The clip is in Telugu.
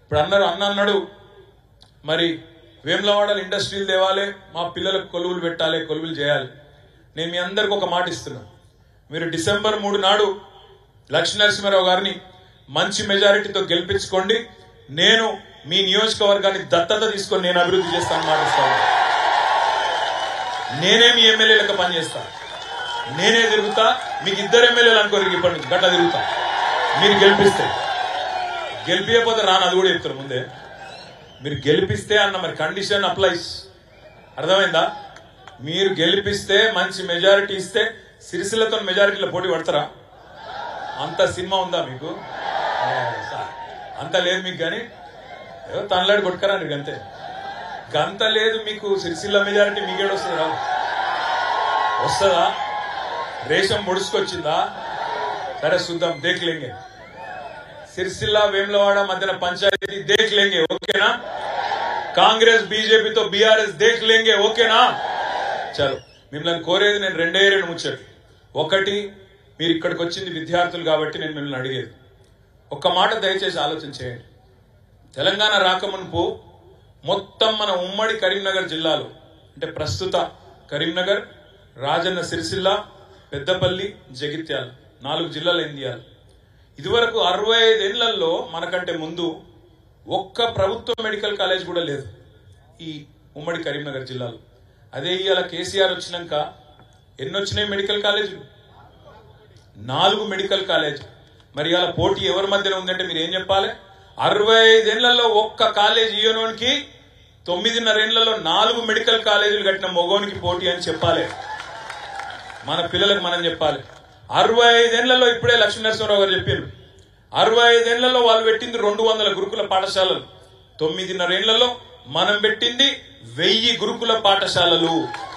ఇప్పుడు అన్నారు అన్న అన్నాడు మరి వేములవాడలు ఇండస్ట్రీలు తేవాలి మా పిల్లలకు కొలువులు పెట్టాలి కొలువులు చేయాలి నేను మీ అందరికి ఒక మాట ఇస్తున్నా మీరు డిసెంబర్ మూడు నాడు లక్ష్మీ నరసింహారావు గారిని మంచి మెజారిటీతో గెలిపించుకోండి నేను మీ నియోజకవర్గాన్ని దత్తత తీసుకొని నేను అభివృద్ధి చేస్తాను మాటిస్తాను నేనే మీ ఎమ్మెల్యే లెక్క పనిచేస్తా నేనే తిరుగుతా మీకు ఇద్దరు ఎమ్మెల్యేలు అనుకోరు ఇప్పటి నుంచి గట్ల తిరుగుతా మీరు గెలిపిస్తే గెలిపించకపోతే రాను అది కూడా చెప్తారు ముందే మీరు గెలిపిస్తే అన్న మరి కండిషన్ అప్లైస్ అర్థమైందా మీరు గెలిపిస్తే మంచి మెజారిటీ ఇస్తే సిరిసిల్లతో మెజారిటీలో పోటీ పడతారా అంత సినిమా ఉందా మీకు ఏ, సా- అంత లేదు మీకు కానీ ఏదో తనలాడి కొట్టుకరా నీకు అంతే గంత లేదు మీకు సిరిసిల్ల మెజారిటీ మీకేడు వస్తుంది రావు వస్తుందా రేషం పొడుచుకొచ్చిందా సరే చూద్దాం దేఖలేంగే సిరిసిల్ల వేములవాడ మధ్యన పంచాయతీ దేఖ్ లేంగే ఓకేనా కాంగ్రెస్ బీజేపీతో బీఆర్ఎస్ దేఖ్ లేంగే ఓకేనా చలో మిమ్మల్ని కోరేది నేను రెండే రెండు ముచ్చట్లు ఒకటి మీరు ఇక్కడికి వచ్చింది విద్యార్థులు కాబట్టి నేను మిమ్మల్ని అడిగేది ఒక్క మాట దయచేసి ఆలోచన చేయండి తెలంగాణ రాకమునుపు మొత్తం మన ఉమ్మడి కరీంనగర్ జిల్లాలో అంటే ప్రస్తుత కరీంనగర్ రాజన్న సిరిసిల్ల పెద్దపల్లి జగిత్యాల నాలుగు జిల్లాలు ఏం చేయాలి ఇదివరకు అరవై ఐదేళ్లలో మనకంటే ముందు ఒక్క ప్రభుత్వ మెడికల్ కాలేజ్ కూడా లేదు ఈ ఉమ్మడి కరీంనగర్ జిల్లాలో అదే ఇవాళ కేసీఆర్ వచ్చినాక ఎన్ని వచ్చినాయి మెడికల్ కాలేజీలు నాలుగు మెడికల్ కాలేజ్ మరి ఇవాళ పోటీ ఎవరి మధ్యన ఉందంటే మీరు ఏం చెప్పాలి అరవై ఐదేళ్లలో ఒక్క కాలేజ్ ఇయ్యనోనికి తొమ్మిదిన్నర ఏళ్లలో నాలుగు మెడికల్ కాలేజీలు కట్టిన మొగోనికి పోటీ అని చెప్పాలి మన పిల్లలకు మనం చెప్పాలి అరవై ఐదేళ్లలో ఇప్పుడే లక్ష్మీ నరసింహరావు గారు చెప్పారు అరవై ఐదేళ్లలో వాళ్ళు పెట్టింది రెండు వందల గురుకుల పాఠశాలలు తొమ్మిదిన్నర ఏళ్లలో మనం పెట్టింది వెయ్యి గురుకుల పాఠశాలలు